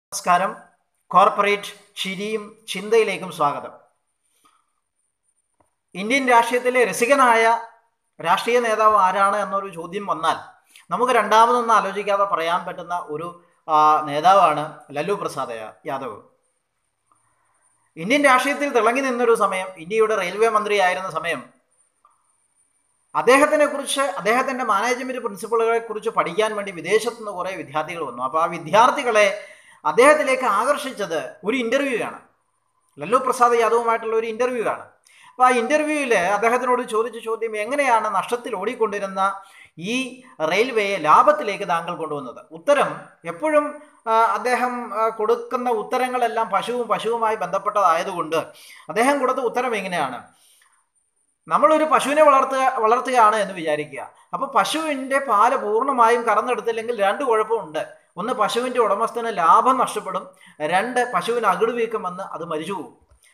നമസ്കാരം കോർപ്പറേറ്റ് ചിരിയും ചിന്തയിലേക്കും സ്വാഗതം ഇന്ത്യൻ രാഷ്ട്രീയത്തിലെ രസികനായ രാഷ്ട്രീയ നേതാവ് ആരാണ് എന്നൊരു ചോദ്യം വന്നാൽ നമുക്ക് രണ്ടാമതൊന്നും ആലോചിക്കാതെ പറയാൻ പറ്റുന്ന ഒരു ആ, നേതാവാണ് ലല്ലു പ്രസാദ് യാ- യാദവ് ഇന്ത്യൻ രാഷ്ട്രീയത്തിൽ തിളങ്ങി നിന്നൊരു സമയം ഇന്ത്യയുടെ റെയിൽവേ മന്ത്രിയായിരുന്ന സമയം അദ്ദേഹത്തിനെ കുറിച്ച് അദ്ദേഹത്തിന്റെ മാനേജ്മെന്റ് പ്രിൻസിപ്പളുകളെ കുറിച്ച് പഠിക്കാൻ വേണ്ടി വിദേശത്തു നിന്ന് കുറേ വിദ്യാർത്ഥികൾ വന്നു അപ്പോൾ ആ വിദ്യാർത്ഥികളെ അദ്ദേഹത്തിലേക്ക് ആകർഷിച്ചത് ഒരു ഇന്റർവ്യൂ ആണ് ലല്ലു പ്രസാദ് യാദവുമായിട്ടുള്ള ഒരു ഇന്റർവ്യൂ ആണ് അപ്പോൾ ആ ഇന്റർവ്യൂവിൽ അദ്ദേഹത്തിനോട് ചോദിച്ച ചോദ്യം എങ്ങനെയാണ് നഷ്ടത്തിൽ ഓടിക്കൊണ്ടിരുന്ന ഈ റെയിൽവേയെ ലാഭത്തിലേക്ക് താങ്കൾ കൊണ്ടുവന്നത് ഉത്തരം എപ്പോഴും ആ, അദ്ദേഹം ആ, കൊടുക്കുന്ന ഉത്തരങ്ങളെല്ലാം പശുവും പശുവുമായി ബന്ധപ്പെട്ടതായതുകൊണ്ട് അദ്ദേഹം കൊടുത്ത ഉത്തരം എങ്ങനെയാണ് നമ്മളൊരു പശുവിനെ വളർത്തുക വളർത്തുകയാണ് എന്ന് വിചാരിക്കുക അപ്പോൾ പശുവിൻ്റെ പാല് പൂർണ്ണമായും കറന്നെടുത്തില്ലെങ്കിൽ രണ്ട് കുഴപ്പമുണ്ട് ഒന്ന് പശുവിൻ്റെ ഉടമസ്ഥന് ലാഭം നഷ്ടപ്പെടും രണ്ട് പശുവിന് അകിട് വീക്കം വന്ന് അത് മരിച്ചു പോകും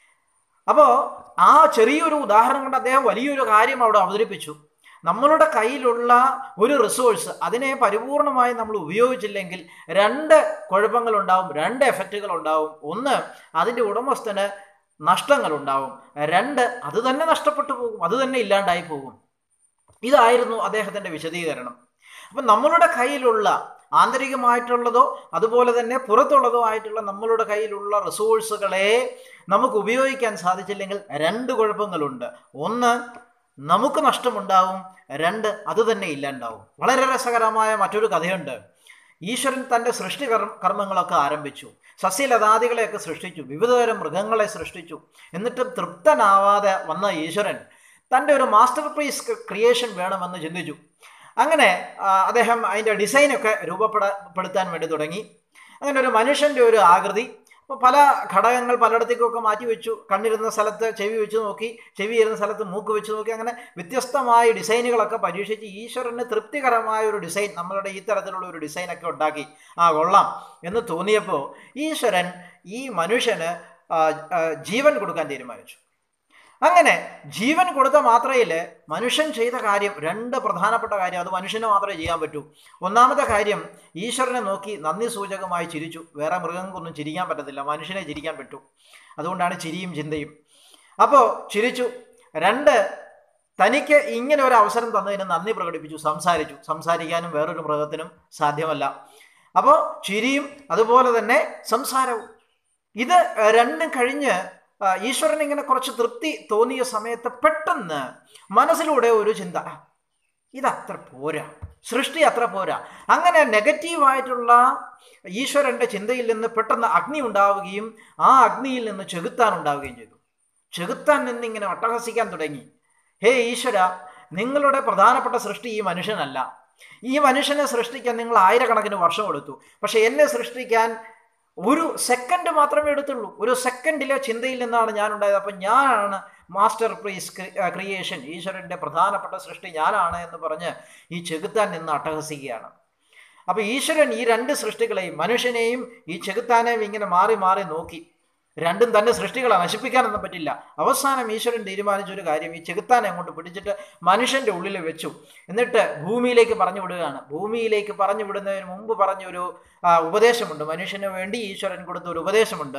അപ്പോൾ ആ ചെറിയൊരു ഉദാഹരണം കൊണ്ട് അദ്ദേഹം വലിയൊരു കാര്യം അവിടെ അവതരിപ്പിച്ചു നമ്മളുടെ കയ്യിലുള്ള ഒരു റിസോഴ്സ് അതിനെ പരിപൂർണമായി നമ്മൾ ഉപയോഗിച്ചില്ലെങ്കിൽ രണ്ട് കുഴപ്പങ്ങളുണ്ടാവും രണ്ട് എഫക്റ്റുകൾ ഉണ്ടാവും ഒന്ന് അതിൻ്റെ ഉടമസ്ഥന് നഷ്ടങ്ങൾ ഉണ്ടാവും രണ്ട് അത് തന്നെ നഷ്ടപ്പെട്ടു പോകും അത് തന്നെ ഇല്ലാണ്ടായി പോകും ഇതായിരുന്നു അദ്ദേഹത്തിൻ്റെ വിശദീകരണം അപ്പം നമ്മളുടെ കയ്യിലുള്ള ആന്തരികമായിട്ടുള്ളതോ അതുപോലെ തന്നെ പുറത്തുള്ളതോ ആയിട്ടുള്ള നമ്മളുടെ കയ്യിലുള്ള റിസോഴ്സുകളെ നമുക്ക് ഉപയോഗിക്കാൻ സാധിച്ചില്ലെങ്കിൽ രണ്ട് കുഴപ്പങ്ങളുണ്ട് ഒന്ന് നമുക്ക് നഷ്ടമുണ്ടാവും രണ്ട് അത് തന്നെ ഇല്ലാണ്ടാവും വളരെ രസകരമായ മറ്റൊരു കഥയുണ്ട് ഈശ്വരൻ തൻ്റെ സൃഷ്ടി കർമ്മ കർമ്മങ്ങളൊക്കെ ആരംഭിച്ചു സസ്യലതാദികളെയൊക്കെ സൃഷ്ടിച്ചു വിവിധതരം മൃഗങ്ങളെ സൃഷ്ടിച്ചു എന്നിട്ടും തൃപ്തനാവാതെ വന്ന ഈശ്വരൻ തൻ്റെ ഒരു മാസ്റ്റർ പീസ് ക്രിയേഷൻ വേണമെന്ന് ചിന്തിച്ചു അങ്ങനെ ആ, അദ്ദേഹം അതിൻ്റെ ഡിസൈനൊക്കെ രൂപപ്പെടപ്പെടുത്താൻ വേണ്ടി തുടങ്ങി അങ്ങനെ ഒരു മനുഷ്യൻ്റെ ഒരു ആകൃതി അപ്പോൾ പല ഘടകങ്ങൾ പലയിടത്തേക്കൊക്കെ മാറ്റി വെച്ചു കണ്ണിരുന്ന സ്ഥലത്ത് ചെവി വെച്ച് നോക്കി ചെവി ഇരുന്ന സ്ഥലത്ത് മൂക്ക് വെച്ച് നോക്കി അങ്ങനെ വ്യത്യസ്തമായ ഡിസൈനുകളൊക്കെ പരീക്ഷിച്ച് ഈശ്വരന് തൃപ്തികരമായ ഒരു ഡിസൈൻ നമ്മളുടെ ഈ തരത്തിലുള്ള ഒരു ഡിസൈനൊക്കെ ഉണ്ടാക്കി ആ കൊള്ളാം എന്ന് തോന്നിയപ്പോൾ ഈശ്വരൻ ഈ മനുഷ്യന് ആ, ആ, ജീവൻ കൊടുക്കാൻ തീരുമാനിച്ചു അങ്ങനെ ജീവൻ കൊടുത്ത മാത്രയിൽ മനുഷ്യൻ ചെയ്ത കാര്യം രണ്ട് പ്രധാനപ്പെട്ട കാര്യം അത് മനുഷ്യന് മാത്രമേ ചെയ്യാൻ പറ്റൂ ഒന്നാമത്തെ കാര്യം ഈശ്വരനെ നോക്കി നന്ദി സൂചകമായി ചിരിച്ചു വേറെ മൃഗങ്ങൾക്കൊന്നും ചിരിക്കാൻ പറ്റത്തില്ല മനുഷ്യനെ ചിരിക്കാൻ പറ്റൂ അതുകൊണ്ടാണ് ചിരിയും ചിന്തയും അപ്പോൾ ചിരിച്ചു രണ്ട് തനിക്ക് ഇങ്ങനെ ഒരു അവസരം തന്നതിന് നന്ദി പ്രകടിപ്പിച്ചു സംസാരിച്ചു സംസാരിക്കാനും വേറൊരു മൃഗത്തിനും സാധ്യമല്ല അപ്പോൾ ചിരിയും അതുപോലെ തന്നെ സംസാരവും ഇത് രണ്ടും കഴിഞ്ഞ് ആ, ഈശ്വരൻ ഇങ്ങനെ കുറച്ച് തൃപ്തി തോന്നിയ സമയത്ത് പെട്ടെന്ന് മനസ്സിലൂടെ ഒരു ചിന്ത "ആ, ഇതത്ര പോരാ സൃഷ്ടി അത്ര പോരാ അങ്ങനെ നെഗറ്റീവായിട്ടുള്ള ഈശ്വരന്റെ ചിന്തയിൽ നിന്ന് പെട്ടെന്ന് അഗ്നി ഉണ്ടാവുകയും ആ അഗ്നിയിൽ നിന്ന് ചെകുത്താൻ ഉണ്ടാവുകയും ചെയ്തു ചെകുത്താൻ നിന്നിങ്ങനെ അട്ടഹസിക്കാൻ തുടങ്ങി ഹേ ഈശ്വര നിങ്ങളുടെ പ്രധാനപ്പെട്ട സൃഷ്ടി ഈ മനുഷ്യനല്ല ഈ മനുഷ്യനെ സൃഷ്ടിക്കാൻ നിങ്ങൾ ആയിരക്കണക്കിന് വർഷം എടുത്തു പക്ഷെ എന്നെ സൃഷ്ടിക്കാൻ ഒരു സെക്കൻഡ് മാത്രമേ എടുത്തുള്ളൂ ഒരു സെക്കൻഡിലെ ചിന്തയിൽ നിന്നാണ് ഞാൻ ഉണ്ടായത് അപ്പം ഞാനാണ് മാസ്റ്റർ പീസ് ക്രിയേഷൻ ഈശ്വരൻ്റെ പ്രധാനപ്പെട്ട സൃഷ്ടി ഞാനാണ് എന്ന് പറഞ്ഞ് ഈ ചെകുത്താൻ നിന്ന് അട്ടഹസിക്കുകയാണ് അപ്പോൾ ഈശ്വരൻ ഈ രണ്ട് സൃഷ്ടികളെയും മനുഷ്യനെയും ഈ ചെകുത്താനെയും ഇങ്ങനെ മാറി മാറി നോക്കി രണ്ടും തന്നെ സൃഷ്ടികളെ നശിപ്പിക്കാനൊന്നും പറ്റില്ല അവസാനം ഈശ്വരൻ തീരുമാനിച്ചൊരു കാര്യം ഈ ചെകുത്താനെ അങ്ങോട്ട് പിടിച്ചിട്ട് മനുഷ്യന്റെ ഉള്ളിൽ വെച്ചു എന്നിട്ട് ഭൂമിയിലേക്ക് പറഞ്ഞു വിടുകയാണ് ഭൂമിയിലേക്ക് പറഞ്ഞു വിടുന്നതിന് മുമ്പ് പറഞ്ഞൊരു ആ, ഉപദേശമുണ്ട് മനുഷ്യന് വേണ്ടി ഈശ്വരൻ കൊടുത്ത ഒരു ഉപദേശമുണ്ട്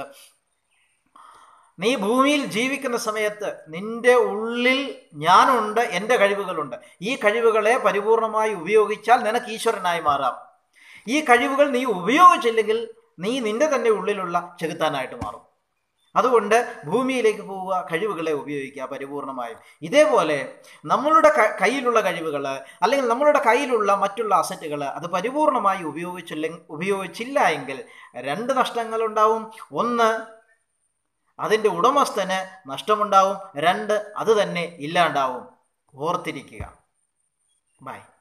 നീ ഭൂമിയിൽ ജീവിക്കുന്ന സമയത്ത് നിന്റെ ഉള്ളിൽ ഞാനുണ്ട് എൻ്റെ കഴിവുകളുണ്ട് ഈ കഴിവുകളെ പരിപൂർണമായി ഉപയോഗിച്ചാൽ നിനക്ക് ഈശ്വരനായി മാറാം ഈ കഴിവുകൾ നീ ഉപയോഗിച്ചില്ലെങ്കിൽ നീ നിന്റെ തന്നെ ഉള്ളിലുള്ള ചെകുത്താനായിട്ട് മാറും അതുകൊണ്ട് ഭൂമിയിലേക്ക് പോവുക കഴിവുകളെ ഉപയോഗിക്കുക പരിപൂർണമായും ഇതേപോലെ നമ്മളുടെ ക- കയ്യിലുള്ള കഴിവുകൾ അല്ലെങ്കിൽ നമ്മളുടെ കയ്യിലുള്ള മറ്റുള്ള അസറ്റുകൾ അത് പരിപൂർണമായി ഉപയോഗിച്ചില്ല ഉപയോഗിച്ചില്ല എങ്കിൽ രണ്ട് നഷ്ടങ്ങളുണ്ടാവും ഒന്ന് അതിൻ്റെ ഉടമസ്ഥന് നഷ്ടമുണ്ടാവും രണ്ട് അത് തന്നെ ഇല്ലാണ്ടാവും ഓർത്തിരിക്കുക ബൈ